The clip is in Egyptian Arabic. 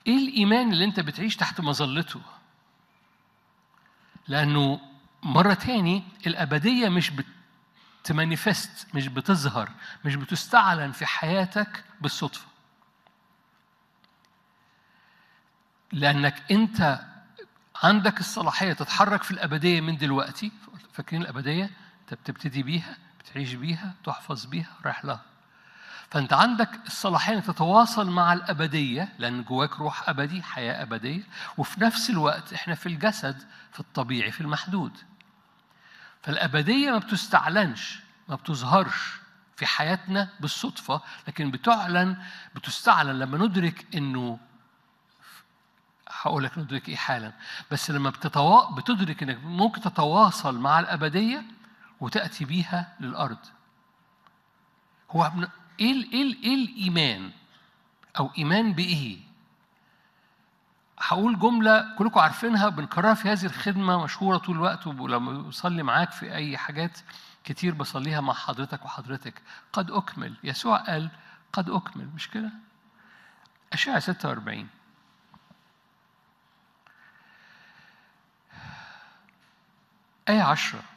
ايه الايمان اللي انت بتعيش تحت مظلته لانه مره تاني الابديه مش بتمانيفست مش بتظهر مش بتستعلن في حياتك بالصدفه لانك انت عندك الصلاحيه تتحرك في الابديه من دلوقتي فاكرين الابديه انت بتبتدي بيها بتعيش بيها تحفظ بيها رايح لها فانت عندك الصلاحيه انك تتواصل مع الابديه لان جواك روح ابدي حياه ابديه وفي نفس الوقت احنا في الجسد في الطبيعي في المحدود فالابديه ما بتستعلنش ما بتظهرش في حياتنا بالصدفه لكن بتعلن بتستعلن لما ندرك انه هقول لك ندرك ايه حالا بس لما بتتوا... بتدرك انك ممكن تتواصل مع الابديه وتاتي بيها للارض هو من... ايه ال... ايه ال... ايه الايمان او ايمان بايه هقول جملة كلكم عارفينها بنكررها في هذه الخدمة مشهورة طول الوقت ولما بصلي معاك في أي حاجات كتير بصليها مع حضرتك وحضرتك قد أكمل يسوع قال قد أكمل مش كده؟ أشعة 46 آية عشرة